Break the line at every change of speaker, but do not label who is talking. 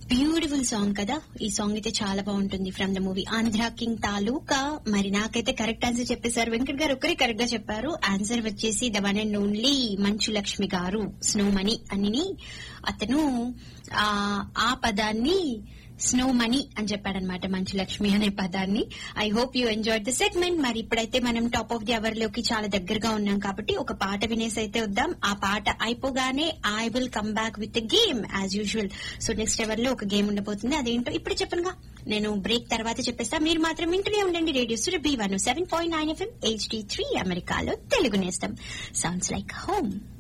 beautiful song కదా ఈ song అయితే చాలా బాగుంటుంది from the movie Andhra king Taluka మరి నాకైతే కరెక్ట్ ఆన్సర్ చెప్పేశారు వెంకట్ గారు ఒక్కరే కరెక్ట్ గా చెప్పారు ఆన్సర్ వచ్చేసి ద వన్ అండ్ ఓన్లీ మంచు లక్ష్మి గారు స్నోమణి అని అతను ఆ ఆ పదాన్ని స్నో మనీ అని చెప్పాడనమాట మంచు లక్ష్మి అనే పదాన్ని I hope you enjoy the segment మరి ఇప్పుడైతే మనం టాప్ ఆఫ్ ది అవర్ లోకి చాలా దగ్గరగా ఉన్నాం కాబట్టి ఒక పాట వినేసి అయితే వద్దాం ఆ పాట అయిపోగానే I will come back with game as usual so next hour లో ఒక గేమ్ ఉండబోతుంది అదేంటో ఇప్పుడు చెప్పనుగా నేను బ్రేక్ తర్వాత చెప్పేస్తా మీరు మాత్రం వింటూనే ఉండండి radio Surabhi one seven point nine F M H D three అమెరికాలో తెలుగు నేస్తాం సౌండ్స్ లైక్ హోమ్